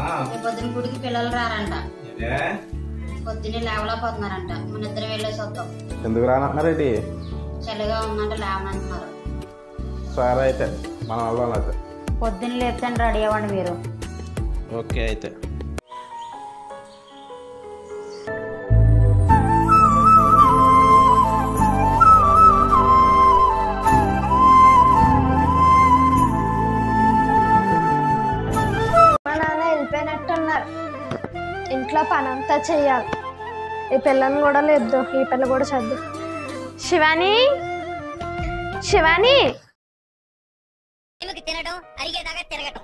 రేపు పొద్దున గుడికి పిల్లలు రారంట ఇదే పొద్దున్నే లేవలేకపోతున్నారంట మన ఇద్దరం వెళ్ళేసి వద్దాం ఎందుకు రానంటున్నారేంటి చలిగా ఉందంటే లేవనంటున్నారు సరే అయితే మనం వెళ్దాం అయితే పొద్దున్న లేపుతాను రెడీ అవ్వండి మీరు ఓకే అయితే మా నాన్న వెళ్ళిపోయినట్టున్నారు ఇంట్లో పని అంతా చెయ్యాలి ఈ పిల్లని కూడా లేదు ఈ పిల్ల కూడా చద్దు శివాని శివాని తినడం అరిగేదాకా తిరగటం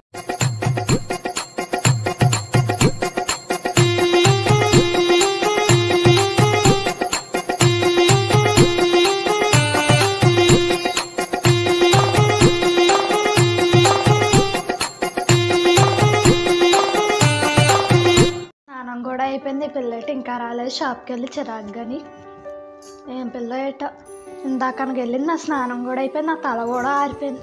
స్నానం కూడా అయిపోయింది ఈ పిల్లటి ఇంకా రాలేదు షాప్కి వెళ్ళి చిరాకు కానీ ఏం పిల్ల ఏటో ఇందాకనకి వెళ్ళింది నా స్నానం కూడా అయిపోయింది నా తల కూడా ఆరిపోయింది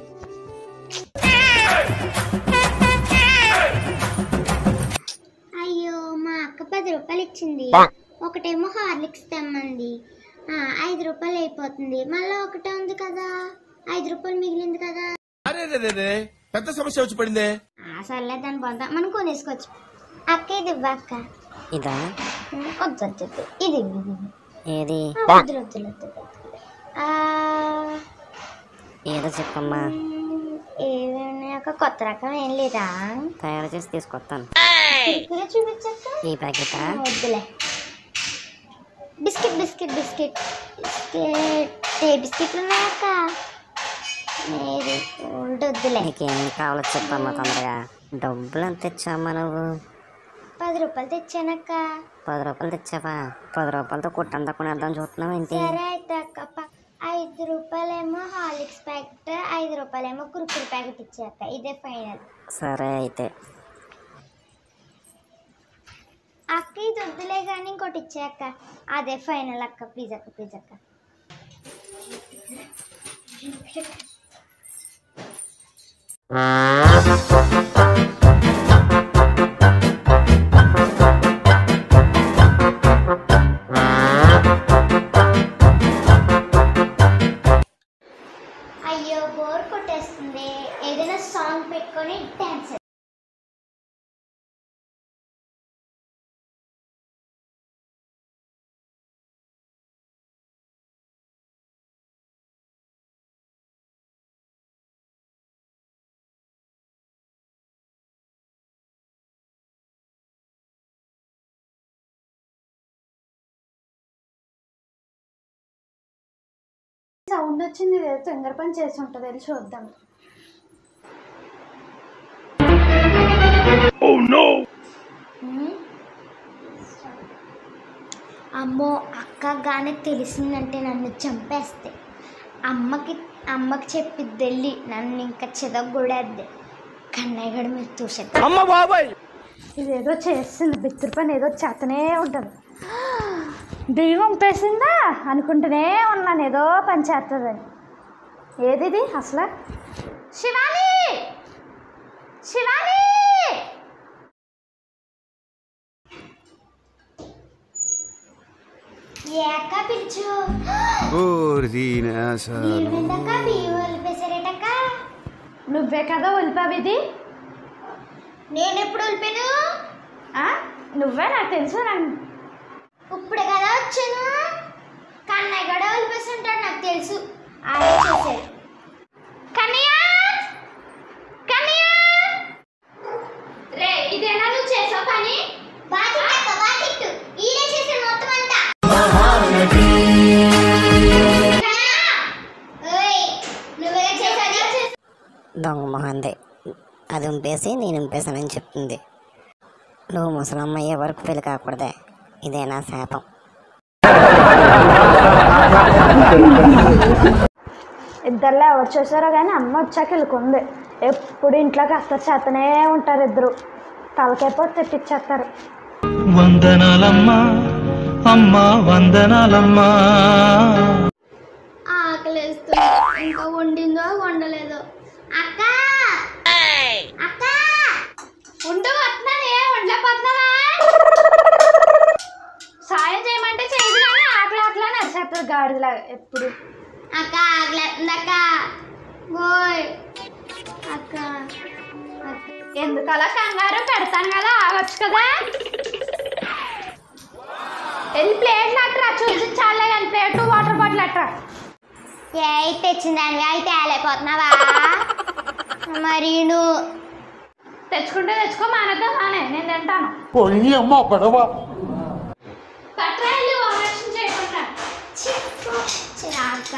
అయ్యో మా అక్క పది రూపాయలు ఇచ్చింది ఒకటేమో హార్లిక్స్ తెమ్మంది ఆ, ఐదు రూపాయలు అయిపోతుంది మళ్ళీ ఒకటే ఉంది కదా ఐదు రూపాయలు మిగిలింది కదా అరే రే రే రే పెద్ద సమస్య వచ్చి పడిందే ఆ, సర్లే దాని పొందా మనం కొనేసుకోవచ్చు అక్క ఇది ఇవ్వు అక్క ఇదా వద్దు వద్దు వద్దు. ఇది ఇవ్వు, ఇది ఇవ్వు. ఏది ఆ, వద్దులే, వద్దులే, వద్దులే, వద్దులే. ఆ, ఏదో చెప్పమ్మా మ్, ఏదైనా ఒక కొత్త రకం ఏం లేదా తయారు చేసి తీసుకొస్తాను కుర్కురే చూపించక్క ఈ ప్యాకెటా వద్దులే బిస్కెట్ బిస్కెట్ బిస్కెట్ బిస్కెట్ ఏ బిస్కెట్లు ఉన్నాయక్క మేరీ గోల్డ్ వద్దులే నీకేం కావాలో చెప్పమ్మా తొందరగా డబ్బులు ఎంత తెచ్చామ్మా నువ్వు పది రూపాయలు తెచ్చానక్క పది రూపాయలు తెచ్చావా పది రూపాయలతో కుట్టంతా కొనేద్దాం చూస్తున్నావు ఏంటి సరే అయితే అక్క ప- ఐదు రూపాయలేమో హార్లిక్స్ ప్యాకెట్ ఐదు రూపాయలేమో కుర్కురు ప్యాకెట్ ఇచ్చాక ఇదే ఫైనల్ సరే అయితే అక్క ఇది వద్దులే కానీ ఇంకోటి ఇచ్చాక అదే ఫైనల్ అక్క ప్లీజ్ అక్క ప్లీజ్ అక్క అయ్యో బోర్ కొట్టేస్తుంది ఏదైనా సాంగ్ పెట్టుకొని డాన్స్ సౌండ్ వచ్చింది ఏదో తొందర పని చేసి ఉంటుంది వెళ్ళి చూద్దాం అమ్మో అక్క గానే తెలిసిందంటే నన్ను చంపేస్తే అమ్మకి అమ్మకి చెప్పిద్ది వెళ్ళి నన్ను ఇంకా చెదగొడేద్ది కన్నయ్య గడు మీరు చూసేద్దాం అమ్మ బాబాయ్ ఇదేదో చేస్తుంది బిత్తిరి పని ఏదో చేతనే ఉంటుంది బియ్యం పంపేసిందా అనుకుంటూనే ఉన్నాను ఏదో పని చేస్తుందని ఏది ఇది అసలు శివాని శివాని ఏ అక్క పిలుచు ఏంటక్క బియ్యం వదిలిపేశారేటక్క నువ్వే కదా ఒలిపావు ఇది నేను ఎప్పుడు వదిలిపాను ఆ? నువ్వే నాకు తెలుసు నాకు ఇప్పుడు కదా వచ్చాను కన్నయ్య గడ వదిలిపేసి ఉంటాడు నాకు తెలుసు అదే చేశాడు కన్నయ్య కన్నయ్య రే ఇదేనా నువ్వు చేసావు పని బాకిట్టు బాకిట్టు ఈడే చేశాడు మొత్తం అంతా ఓయ్ నువ్వే చేసాది దొంగ మొహంది అది ఉంపేసి నేను ఉంపేసానని చెప్తుంది నువ్వు ముసలమ్మ అయ్యే వరకు పెళ్లి కాకూడదే ఇదే నా శాపం ఇద్దరులో ఎవరు చేశారో కానీ అమ్మ వచ్చాక వెళ్ళుకుంది ఎప్పుడు ఇంట్లోకి అస్సలు చేతనే ఉంటారు ఇద్దరు తలకైపోతే తెప్పించేస్తారు వందనాలమ్మా అమ్మా వందనాలమ్మా ఆకలేస్తుంది ఇంకా వండిందో వండలేదో అక్క అక్క ఉండు వస్తున్నానే గాడిదలా ఎప్పుడు అక్క ఆగలేస్తుంది అక్క ఓయ్ అక్క అక్క ఎందుకు అలా కంగారు పెడతాను కదా ఆగొచ్చు కదా వెళ్ళి ప్లేట్లు అట్టరా చూసి చాలే కానీ ప్లేట్ వాటర్ బాటిల్ అట్టరా ఏ అయితే తెచ్చిందానివి అయితే తేలేకపోతున్నావా మరి నువ్వు తెచ్చుకుంటే తెచ్చుకో మానేద్దాం మానే నేను తింటాను కట్టరా వెళ్ళి ఓవరాక్షన్ చేయకుండా చిరాకు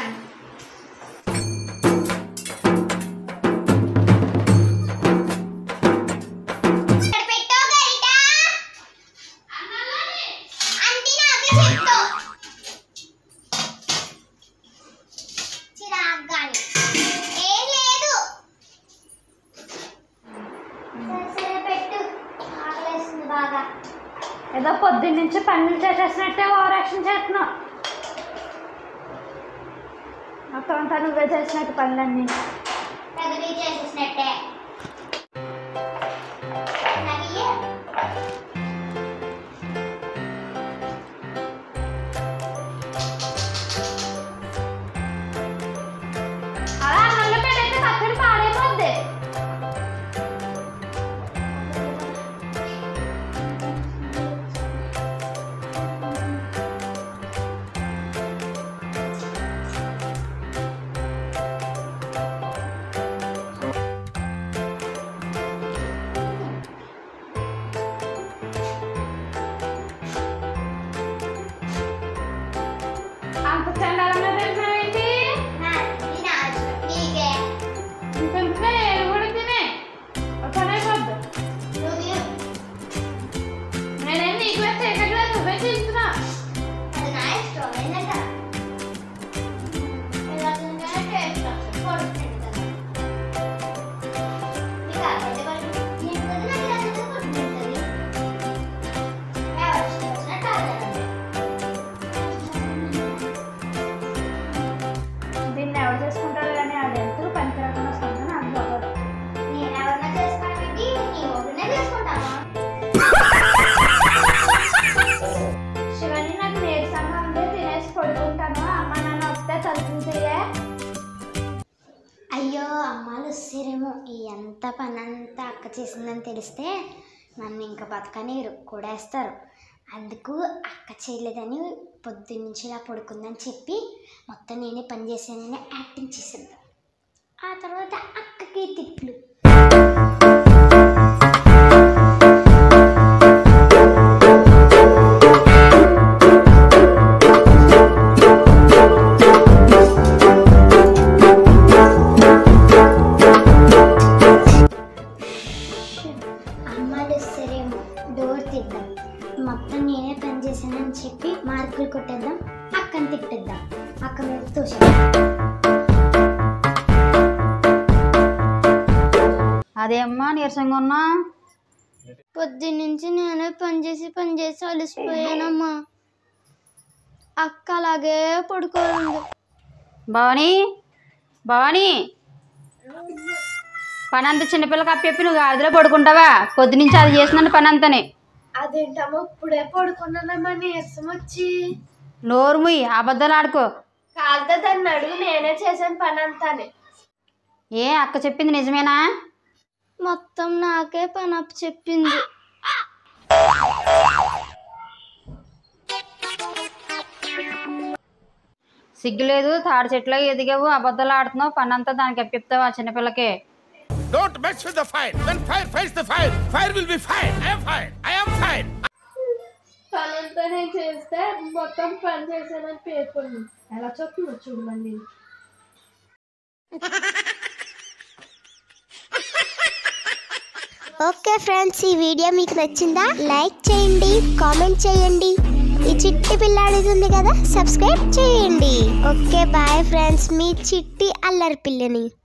ఇక్కడ పెట్టు గరిట. అంది నాకే చెట్టు. చిరాకు గాని. ఏం లేదు సరే, సరే పెట్టు ఆకలేస్తుంది బాగా ఏదో పొద్దున్న నుంచి పనులు చేసేసినట్టే ఓవరాక్షన్ చేస్తున్నావు మొత్తం అంతా నువ్వే చేసినట్టు పనులన్నీ తగిలి చేసేసినట్టే నవ్వియే. అలా అన్నంలో పెట్టేస్తే పచ్చడి పాడైపోద్ది అంత చండాలంగా తెలిసినావేంటి నా, ఇది నా అవసరం. నీకే. ఇంకొంచెం ఏడు కూడా తినే ఒక పని అయిపోద్ది నువ్వు తిను. నేనేం నీకు వేసి చేయట్లేదు నువ్వే చేస్తున్నా అది నా ఇష్టం. ఏంటంట? ఇలా తింటేనే టేస్ట్ వస్తుంది. కొడుతుంది కదా. నీకు అర్థమైతే కొంచెం నీకు కదా నాకు ఇలా తింటే కొడుతుంది. ఎవరు ఇష్టం వచ్చినట్టు ఆడతారు. దీన్ని ఎవరు చేసుకుంటారు కానీ అది ఎంత పనికి రాకుండా వస్తుంది నాకు బాగోదు నేను ఎవరన్నా చేసుకోవడానికి నీ ఒకరినే చేసుకుంటాను శివని నాకు నీరసంగా ఉంది తినేసి పడుకుంటాను అమ్మ నాన్న వస్తే తలుపులు తీయే అయ్యో అమ్మాలు వస్తారేమో ఈ ఎంత పని అంతా అక్క చేసిందని తెలిస్తే నన్ను ఇంకా బతకనీరు కూడేస్తారు అందుకు అక్క చేయలేదని పొద్దున్నుంచి ఇలా పడుకుందని చెప్పి మొత్తం నేనే పని చేశానని యాక్టింగ్ చేసేద్దాం ఆ తర్వాత అక్కకి తిట్లు అమ్మాయిలు వస్తారేమో డోర్ తీద్దాం మొత్తం నేనే పని చేశానని చెప్పి మార్కులు కొట్టేద్దాం అక్కని తిట్టేద్దాం అక్క మీద తోసేద్దాం అదేమ్మా నీరసంగా ఉన్నా పొద్దున్నుంచి నేనే పని చేసి పని చేసి అలసిపోయానమ్మా అక్క అలాగే పడుకోనుంది భవానీ భవానీ పని అంతా చిన్నపిల్లకి అప్పచెప్పి నువ్వు గాడిలో పడుకుంటావా పొద్దు నుంచి అది చేసినాను పని అంతనే అదేంటమ్మా ఇప్పుడే పడుకున్నానమ్మా నీరసం వచ్చి నోరు ముయ్యి అబద్ధాలు ఆడుకో కాదు దాన్ని అడుగు నేనే చేశాను పని అంతానే ఏ అక్క చెప్పింది నిజమేనా మొత్తం నాకే పని అప్పు చెప్పింది సిగ్గులేదు తాడి చెట్లో ఎదిగావు అబద్ధాలు ఆడుతున్నావు పని అంతా దానికి అప్పచెప్తావు ఆ చిన్నపిల్లకే Don't mess with the fire. When fire fights the fire, fire will be fire. I am fire. I am fire. పని అంతా నేను చేస్తే మొత్తం పని చేశానని పేర్కొంది ఎలా చెప్తున్నా చూడు మళ్ళీ ఓకే ఫ్రెండ్స్ ఈ వీడియో మీకు నచ్చిందా లైక్ చేయండి కామెంట్ చేయండి ఈ చిట్టి పిల్ల అడుగుతుంది కదా సబ్స్క్రైబ్ చేయండి ఓకే బాయ్ ఫ్రెండ్స్ మీ చిట్టి అల్లరి పిల్లని